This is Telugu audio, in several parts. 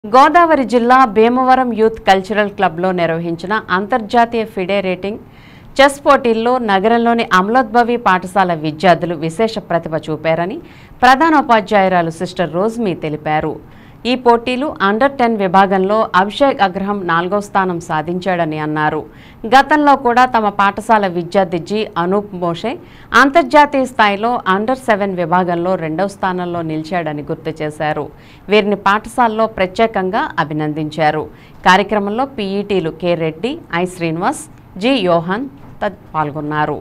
గోదావరి జిల్లా భీమవరం యూత్ కల్చరల్ క్లబ్లో నిర్వహించిన అంతర్జాతీయ ఫిడే రేటింగ్ చెస్ పోటీల్లో నగరంలోని అమలోద్భవి పాఠశాల విద్యార్థులు విశేష ప్రతిభ చూపారని ప్రధానోపాధ్యాయురాలు సిస్టర్ రోజ్మీ తెలిపారు ఈ పోటీలు అండర్ టెన్ విభాగంలో అభిషేక్ అగ్రహం నాలుగో స్థానం సాధించాడని అన్నారు గతంలో కూడా తమ పాఠశాల విద్యార్థి జి అనూప్ మోషే అంతర్జాతీయ స్థాయిలో అండర్ సెవెన్ విభాగంలో రెండవ స్థానంలో నిలిచాడని గుర్తు చేశారు వీరిని పాఠశాలలో ప్రత్యేకంగా అభినందించారు కార్యక్రమంలో పీఈటీలు K Reddy I Srinivas G Yohan తద్ పాల్గొన్నారు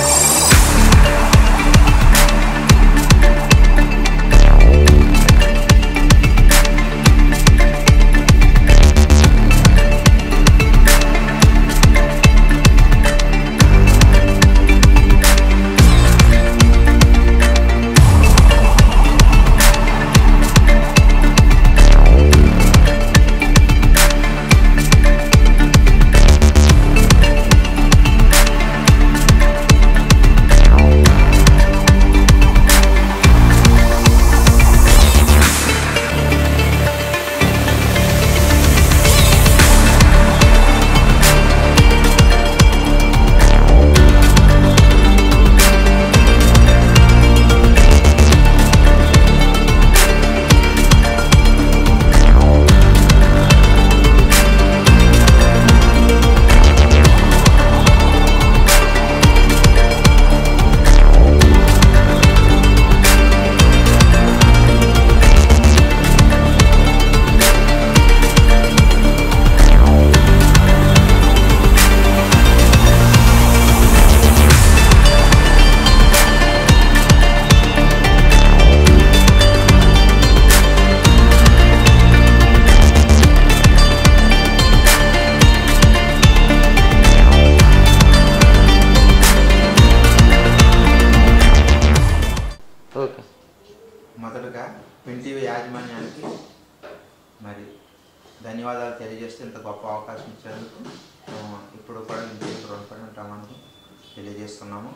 ఓకే మొదటగా ఎన్టీవీ యాజమాన్యానికి మరి ధన్యవాదాలు తెలియజేస్తూ ఇంత గొప్ప అవకాశం ఇచ్చినందుకు మేము ఇప్పుడు కూడా మేము దీనికి రుణపడి ఉంటామని తెలియజేస్తున్నాము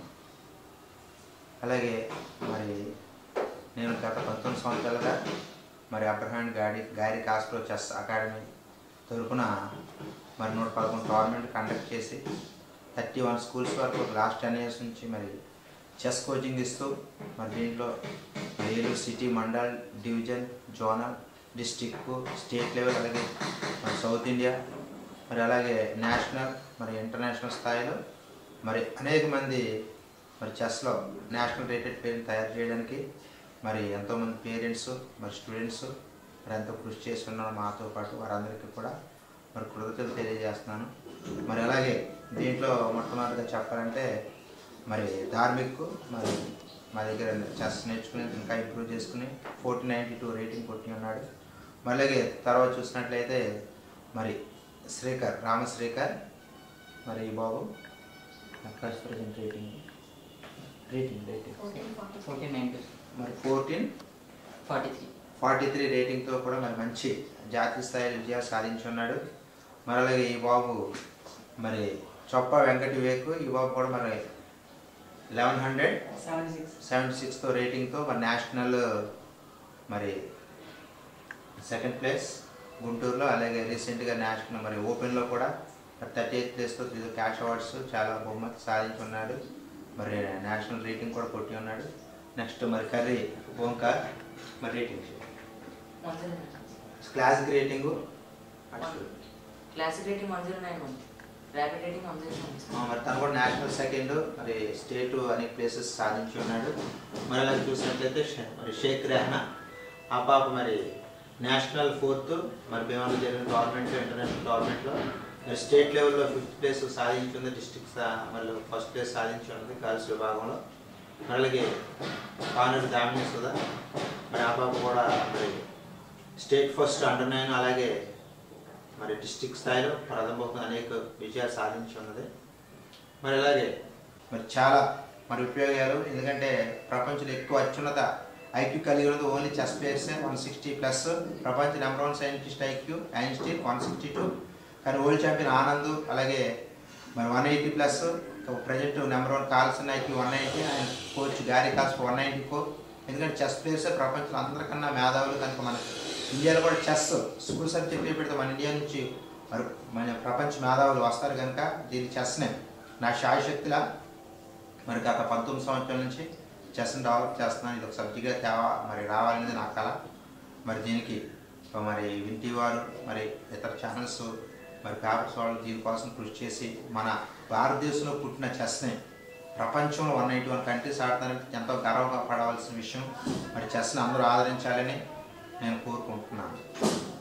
అలాగే మరి నేను గత పంతొమ్మిది సంవత్సరాలుగా మరి అబ్రహాం గాడి గారి కాస్ట్రో చెస్ అకాడమీ తరపున మరి నూట పదకొండు టోర్నమెంట్ కండక్ట్ చేసి థర్టీ వన్ స్కూల్స్ వరకు లాస్ట్ టెన్ ఇయర్స్ నుంచి మరి చెస్ కోచింగ్ ఇస్తూ మరి దీంట్లో Eluru city mandal division zonal district state level అలాగే మరి సౌత్ ఇండియా మరి అలాగే నేషనల్ మరి ఇంటర్నేషనల్ స్థాయిలో మరి అనేక మంది మరి చెస్లో నేషనల్ రేటెడ్ పేరుని తయారు చేయడానికి మరి ఎంతోమంది పేరెంట్స్ మరి స్టూడెంట్స్ మరి ఎంతో కృషి చేస్తున్నారు మాతో పాటు వారందరికీ కూడా మరి కృతజ్ఞతలు తెలియజేస్తున్నాను మరి అలాగే దీంట్లో మొట్టమొదటిగా చెప్పాలంటే మరి ధార్మిక్ మరి మా దగ్గర చెస్ నేర్చుకుని ఇంకా ఇంప్రూవ్ చేసుకుని ఫోర్టీన్ నైంటీ టూ రేటింగ్ కొట్టి ఉన్నాడు మరి అలాగే తర్వాత చూసినట్లయితే మరి శ్రీకర్ రామశ్రీకర్ మరి ఈ బాబు first present rating rating rating fourteen ninety మరి fourteen forty three forty three రేటింగ్తో కూడా మరి మంచి జాతీయ స్థాయి విజయాలు సాధించి ఉన్నాడు మరి అలాగే ఈ బాబు మరి చొప్ప వెంకట వివేక్ ఈ బాబు కూడా మరి eleven hundred seventy six seventy సిక్స్తో రేటింగ్తో మరి నేషనల్ మరి సెకండ్ ప్లేస్ గుంటూరులో అలాగే రీసెంట్గా నేషనల్ మరి ఓపెన్లో కూడా మరి థర్టీ ఎయిత్ ప్లేస్తో ఇది క్యాష్ అవార్డ్స్ చాలా బహుమతి సాధించి ఉన్నాడు మరి నేషనల్ రేటింగ్ కూడా కొట్టి ఉన్నాడు నెక్స్ట్ మరి కర్రీ ఓంకార్ మరి rating one zero classic rating classic rating one zero nine ఉంది rapid rating one zero nine మరి తను కూడా నేషనల్ సెకండ్ మరి స్టేట్ అనేక ప్లేసెస్ సాధించి ఉన్నాడు మరి అలా చూసినట్లయితే షే- మరి షేక్ రెహనా ఆ పాప మరి నేషనల్ ఫోర్త్ మరి భీమవరం జరిగిన టోర్నమెంట్ ఇంటర్నేషనల్ టోర్నమెంట్లో మరి స్టేట్ లెవెల్లో ఫిఫ్త్ ప్లేస్ సాధించింది డిస్ట్రిక్ట్ మరి ఫస్ట్ ప్లేస్ సాధించి ఉంది గర్ల్స్ విభాగంలో మరి అలాగే కానూరు దామిని సుధా మరి ఆ పాప కూడా మరి స్టేట్ ఫస్ట్ అండర్ నైన్ అలాగే మరి డిస్టిక్ స్థాయిలో ప్రథమ బహుమతి అనేక విజయాలు సాధించి ఉన్నది మరి అలాగే మరి చాలా మరి ఉపయోగాలు ఎందుకంటే ప్రపంచంలో ఎక్కువ అత్యున్నత ఐక్యూ కలిగి ఉన్నది only chess players one sixty plus ప్రపంచ number one scientist IQ Einstein one sixty two కానీ వరల్డ్ ఛాంపియన్ ఆనంద్ అలాగే మరి one eighty plus present number one Carlsen IQ one ninety ఆయన కోచ్ గారీ కాల్స్ వన్ నైంటీ ఫోర్ ఎందుకంటే చెస్ ప్లేయర్స్ ప్రపంచంలో అందరికన్నా మేధావులు కనుక మనకి ఇండియాలో కూడా చెస్ స్కూల్ సబ్జెక్ట్ పెడితే మన ఇండియా నుంచి మరి మన ప్రపంచ మేధావులు వస్తారు కనుక దీని చెస్నే నా శాయశక్తిలా మరి గత పంతొమ్మిది సంవత్సరాల నుంచి చెస్ని డెవలప్ చేస్తున్నాను ఇది ఒక సబ్జెక్ట్గా తేవా మరి రావాలనేది నా కళ మరి దీనికి మరి వింటి వారు మరి ఇతర ఛానల్స్ మరి పేపర్స్ వాళ్ళు దీనికోసం కృషి చేసి మన భారతదేశంలో పుట్టిన చెస్ని ప్రపంచంలో వన్ ఎయిటీ వన్ కంట్రీస్ ఆడతానంటే ఎంతో గర్వపడవలసిన విషయం మరి చెస్ని అందరూ ఆదరించాలని నేను కోరుకుంటున్నాను